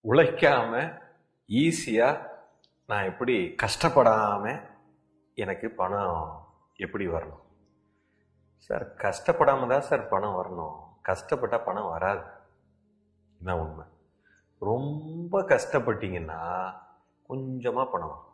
உழைக்காம ஈஸியா நான் எப்படி கஷ்டப்படாம எனக்கு பணம் எப்படி வரணும் சார் கஷ்டப்படாம தான் சார் பணம் வரணும் கஷ்டப்பட்டா பணம் வராது இதான் உண்மை ரொம்ப கஷ்டப்பட்டீங்கன்னா கொஞ்சமா பணம் வரும்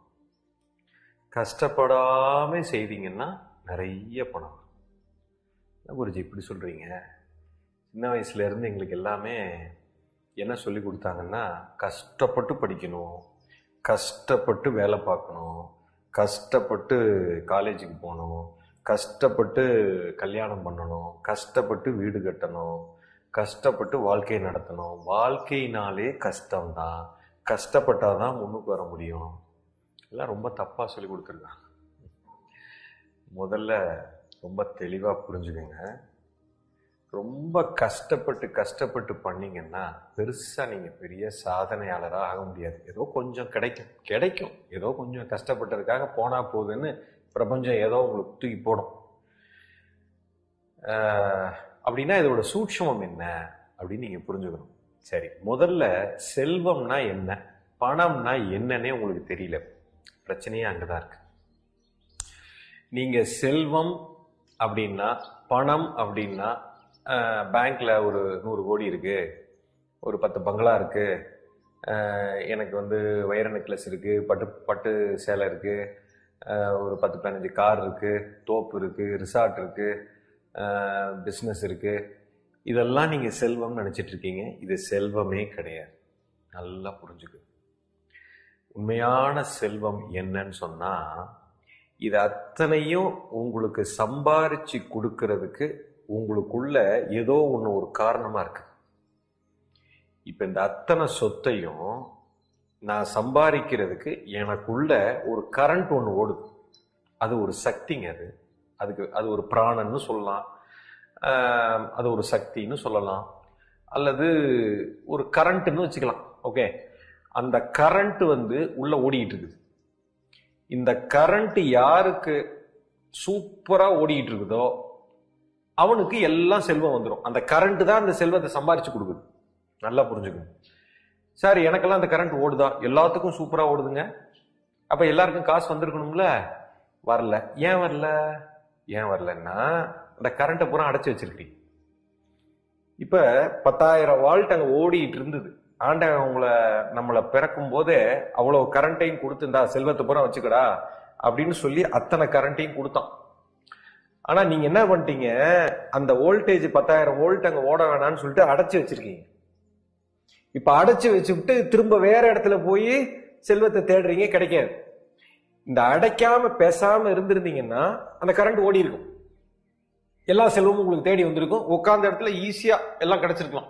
கஷ்டப்படாம செய்தீங்கன்னா நிறைய பணம் வரும் என்ன குருஜி இப்படி சொல்றீங்க சின்ன வயசுல இருந்து எங்களுக்கு எல்லாமே என்ன சொல்லி கொடுத்தாங்கன்னா கஷ்டப்பட்டு படிக்கணும் கஷ்டப்பட்டு வேலை பார்க்கணும் கஷ்டப்பட்டு காலேஜுக்கு போகணும் கஷ்டப்பட்டு கல்யாணம் பண்ணணும் கஷ்டப்பட்டு வீடு கட்டணும் கஷ்டப்பட்டு வாழ்க்கையை நடத்தணும் வாழ்க்கையினாலே கஷ்டம்தான் கஷ்டப்பட்டாதான் முன்னுக்கு வர முடியும் எல்லாம் ரொம்ப தப்பா சொல்லி கொடுத்துருக்காங்க முதல்ல ரொம்ப தெளிவா புரிஞ்சுக்கங்க ரொம்ப கஷ்டப்பட்டு கஷ்டப்பட்டு பண்ணீங்கன்னா பெருசா நீங்க பெரிய சாதனையாளராக ஆக முடியாது ஏதோ கொஞ்சம் கிடைக்கும் கிடைக்கும் ஏதோ கொஞ்சம் கஷ்டப்பட்டதுக்காக போனா போகுதுன்னு பிரபஞ்சம் ஏதோ உங்களுக்கு தூக்கி போடும் ஆஹ், அப்படின்னா இதோட சூட்சமம் என்ன அப்படின்னு நீங்க புரிஞ்சுக்கணும் சரி முதல்ல செல்வம்னா என்ன பணம்னா என்னன்னே உங்களுக்கு தெரியல பிரச்சனையே அங்கதான் இருக்கு நீங்க செல்வம் அப்படின்னா பணம் அப்படின்னா ஆஹ், பேங்க்ல ஒரு நூறு கோடி இருக்கு ஒரு பத்து பங்களா இருக்கு ஆஹ், எனக்கு வந்து வைர நெக்லஸ் இருக்கு பட்டு பட்டு சேலை இருக்கு ஆஹ், ஒரு பத்து பதினஞ்சு கார் இருக்கு தோப்பு இருக்கு ரிசார்ட் இருக்கு பிஸ்னஸ் இருக்கு இதெல்லாம் நீங்க செல்வம்னு நினைச்சிட்டு இருக்கீங்க இது செல்வமே கிடையாது நல்லா புரிஞ்சுக்கு உண்மையான செல்வம் என்னன்னு சொன்னா இது அத்தனையும் உங்களுக்கு சம்பாரிச்சு கொடுக்கறதுக்கு உங்களுக்குள்ள ஏதோ ஒன்று ஒரு காரணமா இருக்கு இப்ப இந்த அத்தனை சொத்தையும் நான் சம்பாதிக்கிறதுக்கு எனக்குள்ள ஒரு கரண்ட் ஒன்று ஓடுது அது ஒரு சக்திங்க அது அதுக்கு அது ஒரு பிராணன்னு சொல்லலாம் ஆஹ் அது ஒரு சக்தின்னு சொல்லலாம் அல்லது ஒரு கரண்ட்னு வச்சுக்கலாம் ஓகே அந்த கரண்ட் வந்து உள்ள ஓடிட்டு இருக்குது இந்த கரண்ட் யாருக்கு சூப்பரா ஓடிட்டு இருக்குதோ அவனுக்கு எல்லாம் செல்வம் வந்துடும் அந்த கரண்ட் தான் அந்த செல்வத்தை சம்பாரிச்சு கொடுக்குது நல்லா புரிஞ்சுக்கணும் சார் எனக்கெல்லாம் அந்த கரண்ட் ஓடுதா எல்லாத்துக்கும் சூப்பரா ஓடுதுங்க அப்ப எல்லாருக்கும் காசு வந்திருக்கணும்ல வரல ஏன் வரல ஏன் வரலன்னா அந்த கரண்ட்டை பூரா அடைச்சு வச்சிருக்கீங்க இப்ப பத்தாயிரம் வால்ட் அங்க ஓடிட்டு இருந்தது ஆண்டவன் உங்களை நம்மளை பிறக்கும் போதே அவ்வளவு கரண்ட்டையும் கொடுத்துருந்தா செல்வத்தை பூரா வச்சுக்கடா அப்படின்னு சொல்லி அத்தனை கரண்ட்டையும் கொடுத்தான் ஆனா நீங்க என்ன பண்ணிட்டீங்க அந்த வோல்டேஜ் பத்தாயிரம் வோல்ட் அங்க ஓட வேணாம்னு சொல்லிட்டு அடைச்சு வச்சிருக்கீங்க இப்ப அடைச்சு வச்சுக்கிட்டு திரும்ப வேற இடத்துல போய் செல்வத்தை தேடுறீங்க கிடைக்காது இந்த அடைக்காம பேசாம இருந்திருந்தீங்கன்னா அந்த கரண்ட் ஓடி இருக்கும் எல்லா செல்வமும் உங்களுக்கு தேடி வந்திருக்கும் உட்கார்ந்த இடத்துல ஈஸியா எல்லாம் கிடைச்சிருக்கலாம்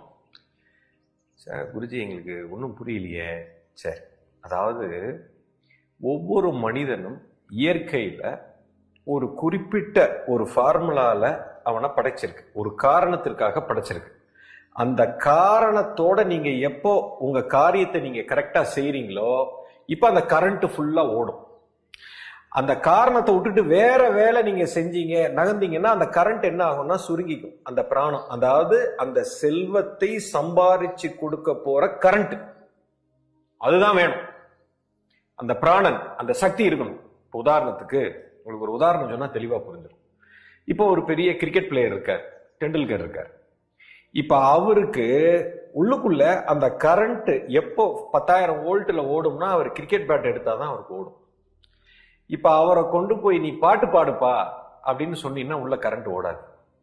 சார் குருஜி எங்களுக்கு ஒன்றும் புரியலையே சரி அதாவது ஒவ்வொரு மனிதனும் இயற்கையில ஒரு குறிப்பிட்ட ஒரு ஃபார்முலால அவனை படைச்சிருக்கு ஒரு காரணத்திற்காக படைச்சிருக்கு அந்த காரணத்தோட நீங்க எப்போ உங்க காரியத்தை நீங்க கரெக்டா செய்றீங்களோ இப்ப அந்த கரண்ட் ஃபுல்லா ஓடும் அந்த காரணத்தை விட்டுட்டு வேற வேலை நீங்க செஞ்சீங்க நகர்ந்தீங்கன்னா அந்த கரண்ட் என்ன ஆகும்னா சுருங்கிக்கும் அந்த பிராணம் அதாவது அந்த செல்வத்தை சம்பாரிச்சு கொடுக்க போற கரண்ட் அதுதான் வேணும் அந்த பிராணன் அந்த சக்தி இருக்கணும் இப்ப உதாரணத்துக்கு உங்களுக்கு ஒரு உதாரணம் சொன்னா தெளிவா புரிஞ்சிடும் இப்போ ஒரு பெரிய கிரிக்கெட் பிளேயர் இருக்கார் டெண்டுல்கர் இருக்கார் இப்ப அவருக்கு உள்ளுக்குள்ள அந்த கரண்ட் எப்போ பத்தாயிரம் வோல்ட்ல ஓடும்னா அவர் கிரிக்கெட் பேட் எடுத்தாதான் அவருக்கு ஓடும் இப்ப அவரை கொண்டு போய் நீ பாட்டு பாடுப்பா அப்படின்னு சொன்னீங்கன்னா உள்ள கரண்ட் ஓடாது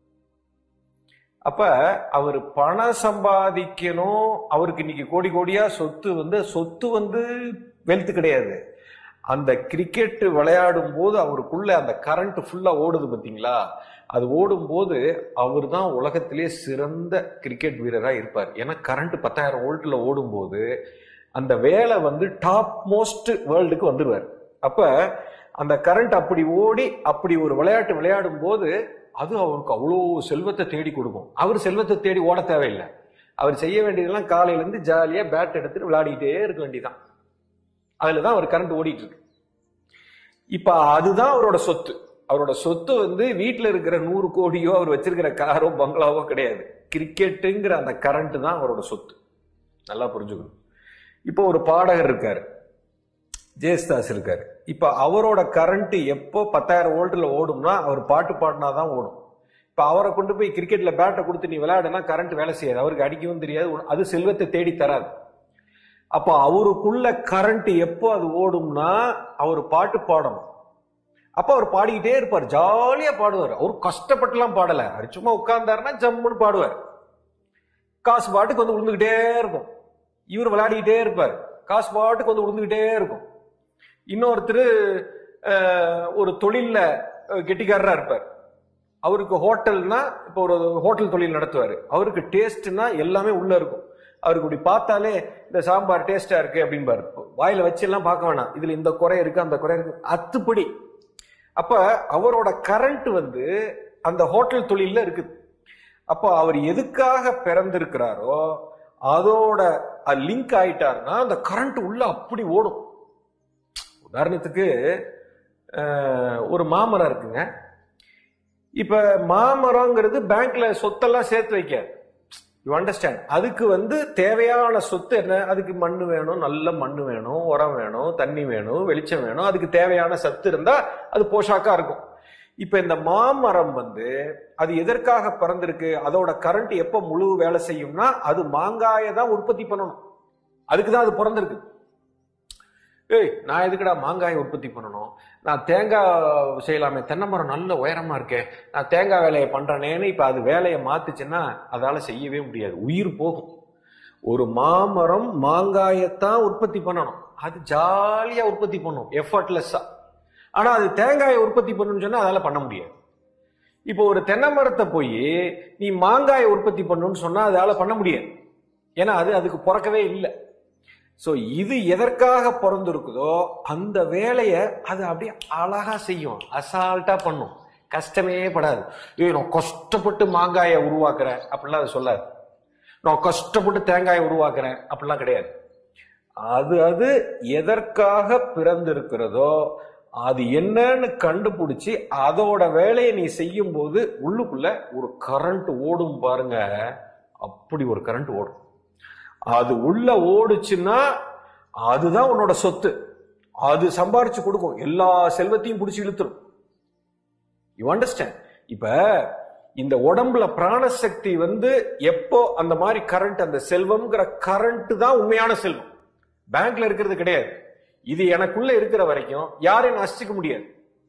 அப்ப அவர் பணம் சம்பாதிக்கணும் அவருக்கு இன்னைக்கு கோடி கோடியா சொத்து வந்து சொத்து வந்து வெல்த் கிடையாது அந்த கிரிக்கெட் விளையாடும் போது அவருக்குள்ள அந்த கரண்ட் ஃபுல்லா ஓடுது பாத்தீங்களா அது ஓடும் போது அவர் தான் உலகத்திலே சிறந்த கிரிக்கெட் வீரரா இருப்பார் ஏன்னா கரண்ட் பத்தாயிரம் வோல்ட்ல ஓடும் போது அந்த வேலை வந்து டாப் மோஸ்ட் வேர்ல்டுக்கு வந்துருவார் அப்ப அந்த கரண்ட் அப்படி ஓடி அப்படி ஒரு விளையாட்டு விளையாடும் போது அது அவருக்கு அவ்வளோ செல்வத்தை தேடி கொடுக்கும் அவர் செல்வத்தை தேடி ஓட தேவையில்லை அவர் செய்ய வேண்டியதெல்லாம் காலையில இருந்து ஜாலியா பேட் எடுத்துட்டு விளையாடிட்டே இருக்க வேண்டியதான் அதுலதான் அவர் கரண்ட் ஓடிட்டு இருக்கு இப்ப அதுதான் அவரோட சொத்து அவரோட சொத்து வந்து வீட்டுல இருக்கிற நூறு கோடியோ அவர் வச்சிருக்கிற காரோ பங்களாவோ கிடையாது கிரிக்கெட்டுங்கிற அந்த கரண்ட் தான் அவரோட சொத்து நல்லா புரிஞ்சுக்கணும் இப்போ ஒரு பாடகர் இருக்காரு ஜெயஸ்தாஸ் இருக்காரு இப்போ அவரோட கரண்ட் எப்போ பத்தாயிரம் வோல்ட்ல ஓடும்னா அவர் பாட்டு பாடினாதான் ஓடும் இப்போ அவரை கொண்டு போய் கிரிக்கெட்ல பேட்டை கொடுத்து நீ விளையாடுனா கரண்ட் வேலை செய்யாது அவருக்கு அடிக்கவும் தெரியாது அது செல்வத்தை தேடி தராது அப்போ அவருக்குள்ள கரண்ட் எப்போ அது ஓடும்னா அவர் பாட்டு பாடணும் அப்ப அவர் பாடிக்கிட்டே இருப்பார் ஜாலியா பாடுவார் அவர் கஷ்டப்பட்டுலாம் பாடல அவர் சும்மா உட்கார்ந்தாருன்னா ஜம்முன்னு பாடுவார் காசு பாட்டுக்கு வந்து விழுந்துகிட்டே இருக்கும் இவர் விளையாடிக்கிட்டே இருப்பார் காசு பாட்டுக்கு வந்து விழுந்துகிட்டே இருக்கும் இன்னொருத்தர் ஒரு தொழில்ல அஹ், கெட்டிக்காரரா இருப்பார் அவருக்கு ஹோட்டல்னா இப்போ ஒரு ஹோட்டல் தொழில் நடத்துவார் அவருக்கு டேஸ்ட்னா எல்லாமே உள்ள இருக்கும் அவருக்கு இப்படி பார்த்தாலே இந்த சாம்பார் டேஸ்டா இருக்கு அப்படிம்பாரு வாயில வச்சு எல்லாம் பார்க்க வேணாம் இதுல இந்த குறை இருக்கு அந்த குறை இருக்கு அத்துப்படி அப்ப அவரோட கரண்ட் வந்து அந்த ஹோட்டல் தொழில்ல இருக்குது அப்போ அவர் எதுக்காக பிறந்திருக்கிறாரோ அதோட லிங்க் ஆயிட்டாருன்னா அந்த கரண்ட் உள்ள அப்படி ஓடும் உதாரணத்துக்கு அஹ், ஒரு மாமரம் இருக்குங்க இப்ப மாமரம்ங்கிறது பேங்க்ல சொத்தெல்லாம் சேர்த்து வைக்காது யூ அண்டர்ஸ்டாண்ட் அதுக்கு வந்து தேவையான சொத்து என்ன அதுக்கு மண்ணு வேணும் நல்ல மண்ணு வேணும் உரம் வேணும் தண்ணி வேணும் வெளிச்சம் வேணும் அதுக்கு தேவையான சத்து இருந்தா அது போஷாக்கா இருக்கும் இப்ப இந்த மாமரம் வந்து அது எதற்காக பிறந்திருக்கு அதோட கரண்ட் எப்ப முழு வேலை செய்யும்னா அது மாங்காயை தான் உற்பத்தி பண்ணணும் அதுக்கு தான் அது பிறந்திருக்கு ஏய் நான் எதுக்குடா மாங்காயை உற்பத்தி பண்ணணும் நான் தேங்காய் செய்யலாமே தென்னை மரம் நல்ல உயரமா இருக்கே நான் தேங்காய் வேலையை பண்றேனேன்னு இப்ப அது வேலையை மாத்துச்சுன்னா அதால செய்யவே முடியாது உயிர் போகும் ஒரு மாமரம் மாங்காயத்தான் உற்பத்தி பண்ணணும் அது ஜாலியா உற்பத்தி பண்ணும் எஃபர்ட்லெஸ்ஸா ஆனா அது தேங்காயை உற்பத்தி பண்ணணும்னு சொன்னா அதால பண்ண முடியாது இப்போ ஒரு தென்னை மரத்தை போய் நீ மாங்காயை உற்பத்தி பண்ணணும்னு சொன்னா அதால பண்ண முடியாது ஏன்னா அது அதுக்கு பிறக்கவே இல்லை ஸோ இது எதற்காக பிறந்திருக்குதோ அந்த வேலையை அது அப்படியே அழகா செய்யும் அசால்ட்டா பண்ணும் கஷ்டமே படாது ஏய் நான் கஷ்டப்பட்டு மாங்காயை உருவாக்குறேன் அப்படிலாம் அது சொல்லாது நான் கஷ்டப்பட்டு தேங்காயை உருவாக்குறேன் அப்படிலாம் கிடையாது அது அது எதற்காக பிறந்திருக்கிறதோ அது என்னன்னு கண்டுபிடிச்சி அதோட வேலையை நீ செய்யும் போது உள்ளுக்குள்ள ஒரு கரண்ட் ஓடும் பாருங்க அப்படி ஒரு கரண்ட் ஓடும் அது உள்ள ஓடுச்சுன்னா அதுதான் உன்னோட சொத்து அது சம்பாரிச்சு கொடுக்கும் எல்லா செல்வத்தையும் பிடிச்சி இழுத்துரும் யூ அண்டர்ஸ்டாண்ட் இப்ப இந்த உடம்புல பிராணசக்தி வந்து எப்போ அந்த மாதிரி கரண்ட் அந்த செல்வம்ங்கிற கரண்ட் தான் உண்மையான செல்வம் பேங்க்ல இருக்கிறது கிடையாது இது எனக்குள்ள இருக்கிற வரைக்கும் யாரையும் நசிக்க முடியாது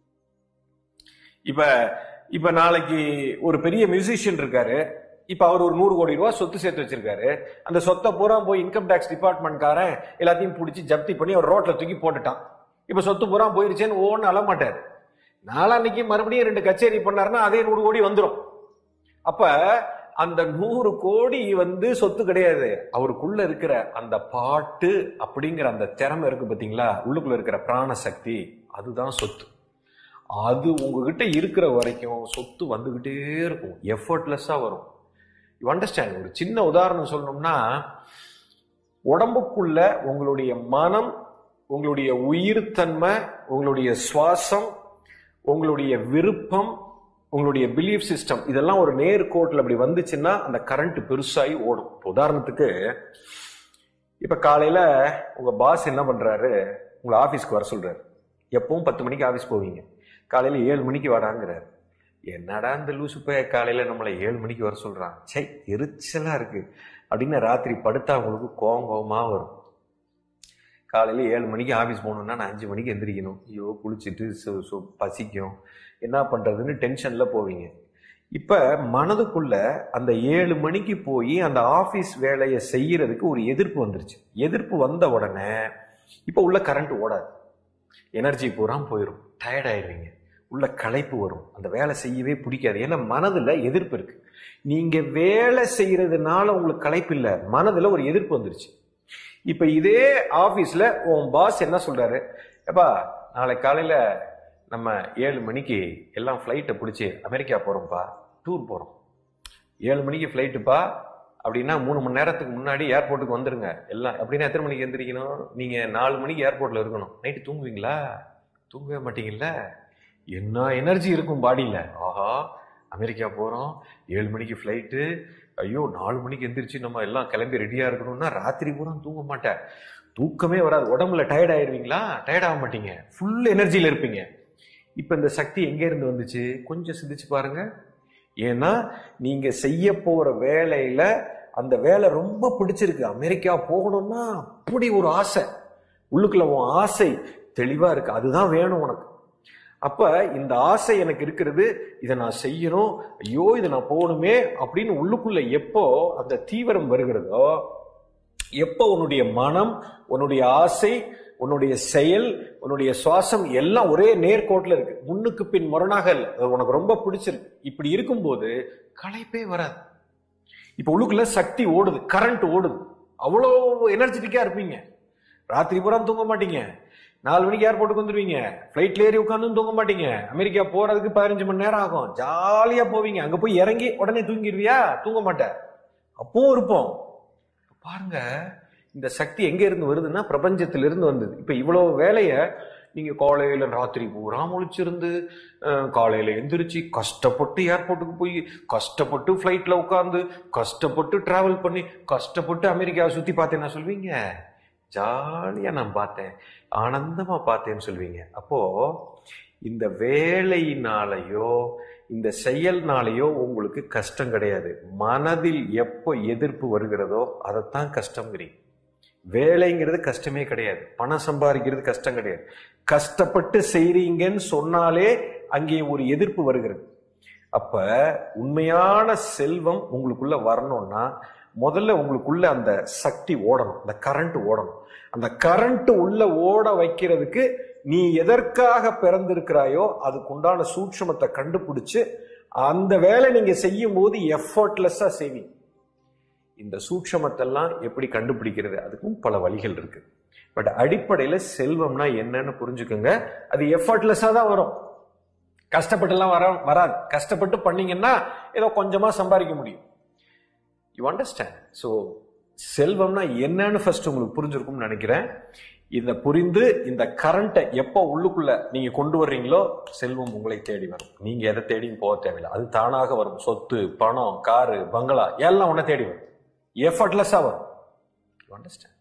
இப்ப இப்ப நாளைக்கு ஒரு பெரிய மியூசிஷியன் இருக்காரு இப்ப அவர் ஒரு நூறு கோடி ரூபாய் சொத்து சேர்த்து வச்சிருக்காரு அந்த சொத்தை பூரா போய் இன்கம் டேக்ஸ் டிபார்ட்மெண்ட்காரன் எல்லாத்தையும் பிடிச்சி ஜப்தி பண்ணி அவர் ரோட்ல தூக்கி போட்டுட்டான் இப்ப சொத்து பூரா போயிருச்சேன்னு ஓன்னு அழ மாட்டாரு நாளான்னைக்கு மறுபடியும் ரெண்டு கச்சேரி பண்ணாருன்னா அதே நூறு கோடி வந்துடும் அப்ப அந்த நூறு கோடி வந்து சொத்து கிடையாது அவருக்குள்ள இருக்கிற அந்த பாட்டு அப்படிங்கிற அந்த திறமை இருக்கு பாத்தீங்களா உள்ளுக்குள்ள இருக்கிற பிராண சக்தி அதுதான் சொத்து அது உங்ககிட்ட இருக்கிற வரைக்கும் சொத்து வந்துகிட்டே இருக்கும் எஃபர்ட்லெஸ்ஸா வரும் யூ அண்டர்ஸ்டாண்ட் ஒரு சின்ன உதாரணம் சொல்லணும்னா உடம்புக்குள்ள உங்களுடைய மனம் உங்களுடைய உயிர்த்தன்மை உங்களுடைய சுவாசம் உங்களுடைய விருப்பம் உங்களுடைய பிலீஃப் சிஸ்டம் இதெல்லாம் ஒரு நேர்கோட்டில் அப்படி வந்துச்சுன்னா அந்த கரண்ட் பெருசாகி ஓடும் இப்ப உதாரணத்துக்கு இப்ப காலையில உங்க பாஸ் என்ன பண்றாரு உங்களை ஆபீஸ்க்கு வர சொல்றாரு எப்பவும் பத்து மணிக்கு ஆபீஸ் போவீங்க காலையில ஏழு மணிக்கு வாடாங்கிறாரு என்னடா இந்த லூசு போய் காலையில நம்மளை ஏழு மணிக்கு வர சொல்றான் சை எரிச்சலா இருக்கு அப்படின்னு ராத்திரி படுத்தா உங்களுக்கு கோவம் கோவமா வரும் காலையில ஏழு மணிக்கு ஆஃபீஸ் போகணும்னா நான் அஞ்சு மணிக்கு எந்திரிக்கணும் ஐயோ குளிச்சுட்டு சு- சு- பசிக்கும் என்ன பண்றதுன்னு டென்ஷன்ல போவீங்க இப்ப மனதுக்குள்ள அந்த ஏழு மணிக்கு போய் அந்த ஆபீஸ் வேலையை செய்யறதுக்கு ஒரு எதிர்ப்பு வந்துருச்சு எதிர்ப்பு வந்த உடனே இப்ப உள்ள கரண்ட் ஓடாது எனர்ஜி பூரா போயிடும் டயர்ட் ஆயிடுவீங்க உள்ள களைப்பு வரும் அந்த வேலை செய்யவே பிடிக்காது ஏன்னா மனதுல எதிர்ப்பு இருக்கு நீங்க வேலை செய்யறதுனால உங்களுக்கு களைப்பு இல்ல மனதுல ஒரு எதிர்ப்பு வந்துருச்சு இப்ப இதே ஆபீஸ்ல உன் பாஸ் என்ன சொல்றாரு எப்பா நாளை காலையில நம்ம ஏழு மணிக்கு எல்லாம் ஃப்ளைட்டை பிடிச்சி அமெரிக்கா போறோம்ப்பா டூர் போறோம் ஏழு மணிக்கு ஃப்ளைட்டுப்பா அப்படின்னா மூணு மணி நேரத்துக்கு முன்னாடி ஏர்போர்ட்டுக்கு வந்துருங்க எல்லாம் அப்படின்னா எத்தனை மணிக்கு எந்திரிக்கணும் நீங்க நாலு மணிக்கு ஏர்போர்ட்ல இருக்கணும் நைட்டு தூங்குவீங்களா தூங்கவே மாட்டீங்கல்ல என்ன எனர்ஜி இருக்கும் பாடியில ஆஹா அமெரிக்கா போகிறோம் ஏழு மணிக்கு ஃப்ளைட்டு ஐயோ நாலு மணிக்கு எந்திரிச்சு நம்ம எல்லாம் கிளம்பி ரெடியாக இருக்கணும்னா ராத்திரி பூரா தூங்க மாட்டேன் தூக்கமே வராது உடம்புல டயர்ட் ஆயிருவீங்களா டயர்ட் ஆக மாட்டீங்க ஃபுல் எனர்ஜியில் இருப்பீங்க இப்போ இந்த சக்தி எங்கே இருந்து வந்துச்சு கொஞ்சம் சிந்திச்சு பாருங்க ஏன்னா நீங்க செய்ய போற வேலையில அந்த வேலை ரொம்ப பிடிச்சிருக்கு அமெரிக்கா போகணும்னா அப்படி ஒரு ஆசை உள்ளுக்குள்ள உன் ஆசை தெளிவா இருக்கு அதுதான் வேணும் உனக்கு அப்ப இந்த ஆசை எனக்கு இருக்கிறது இதை நான் செய்யணும் ஐயோ இதை நான் போகணுமே அப்படின்னு உள்ளுக்குள்ள எப்போ அந்த தீவிரம் வருகிறதோ எப்போ உன்னுடைய மனம் உன்னுடைய ஆசை உன்னுடைய செயல் உன்னுடைய சுவாசம் எல்லாம் ஒரே நேர்கோட்டில் இருக்கு முன்னுக்கு பின் முரணாக இல்லை அது உனக்கு ரொம்ப பிடிச்சிருக்கு இப்படி இருக்கும்போது களைப்பே வராது இப்போ உள்ளுக்குள்ள சக்தி ஓடுது கரண்ட் ஓடுது அவ்வளோ எனர்ஜெட்டிக்கா இருப்பீங்க ராத்திரி பூரா தூங்க மாட்டீங்க நாலு மணிக்கு ஏர்போர்ட்டுக்கு வந்துருவீங்க ஃப்ளைட்ல ஏறி உட்காந்து தூங்க மாட்டீங்க அமெரிக்கா போறதுக்கு பதினஞ்சு மணி நேரம் ஆகும் ஜாலியா போவீங்க அங்க போய் இறங்கி உடனே தூங்கிடுவியா தூங்க மாட்டேன் அப்பவும் இருப்போம் பாருங்க இந்த சக்தி எங்க இருந்து வருதுன்னா பிரபஞ்சத்திலிருந்து இருந்து வந்தது இப்ப இவ்வளவு வேலைய நீங்க காலையில ராத்திரி பூரா முழிச்சிருந்து அஹ், காலையில எந்திரிச்சு கஷ்டப்பட்டு ஏர்போர்ட்டுக்கு போய் கஷ்டப்பட்டு ஃப்ளைட்ல உட்காந்து கஷ்டப்பட்டு டிராவல் பண்ணி கஷ்டப்பட்டு அமெரிக்காவை சுத்தி பார்த்தேன் நான் சொல்வீங்க ஜாலியா நான் பார்த்தேன் ஆனந்தமா பார்த்தேன்னு சொல்வீங்க அப்போ இந்த வேலையினாலேயோ இந்த செயல்னாலேயோ உங்களுக்கு கஷ்டம் கிடையாது மனதில் எப்போ எதிர்ப்பு வருகிறதோ அதைத்தான் கஷ்டங்கிறீங்க வேலைங்கிறது கஷ்டமே கிடையாது பணம் சம்பாதிக்கிறது கஷ்டம் கிடையாது கஷ்டப்பட்டு செய்றீங்கன்னு சொன்னாலே அங்கே ஒரு எதிர்ப்பு வருகிறது அப்ப உண்மையான செல்வம் உங்களுக்குள்ள வரணும்னா முதல்ல உங்களுக்குள்ள அந்த சக்தி ஓடணும் அந்த கரண்ட் ஓடணும் அந்த கரண்ட் உள்ள ஓட வைக்கிறதுக்கு நீ எதற்காக பிறந்திருக்கிறாயோ அதுக்குண்டான சூட்சுமத்தை கண்டுபிடிச்சு அந்த வேலை நீங்க செய்யும் போது எஃபர்ட்லெஸ்ஸா செய்வீங்க இந்த சூட்சமத்தெல்லாம் எப்படி கண்டுபிடிக்கிறது அதுக்கும் பல வழிகள் இருக்கு பட் அடிப்படையில செல்வம்னா என்னன்னு புரிஞ்சுக்கோங்க அது எஃபர்ட்லெஸ்ஸா தான் வரும் கஷ்டப்பட்டுலாம் வர வராது கஷ்டப்பட்டு பண்ணீங்கன்னா ஏதோ கொஞ்சமா சம்பாதிக்க முடியும் யூ அண்டர்ஸ்டாண்ட் ஸோ செல்வம்னா என்னன்னு ஃபர்ஸ்ட் உங்களுக்கு புரிஞ்சிருக்கும்னு நினைக்கிறேன் இதை புரிந்து இந்த கரண்ட்டை எப்போ உள்ளுக்குள்ள நீங்க கொண்டு வர்றீங்களோ செல்வம் உங்களை தேடி வரும் நீங்க எதை தேடியும் போக தேவையில்லை அது தானாக வரும் சொத்து பணம் காரு பங்களா எல்லாம் உன்னை தேடி வரும் எஃபர்ட்லெஸ்ஸாக வரும் யூ அண்டர்ஸ்டாண்ட்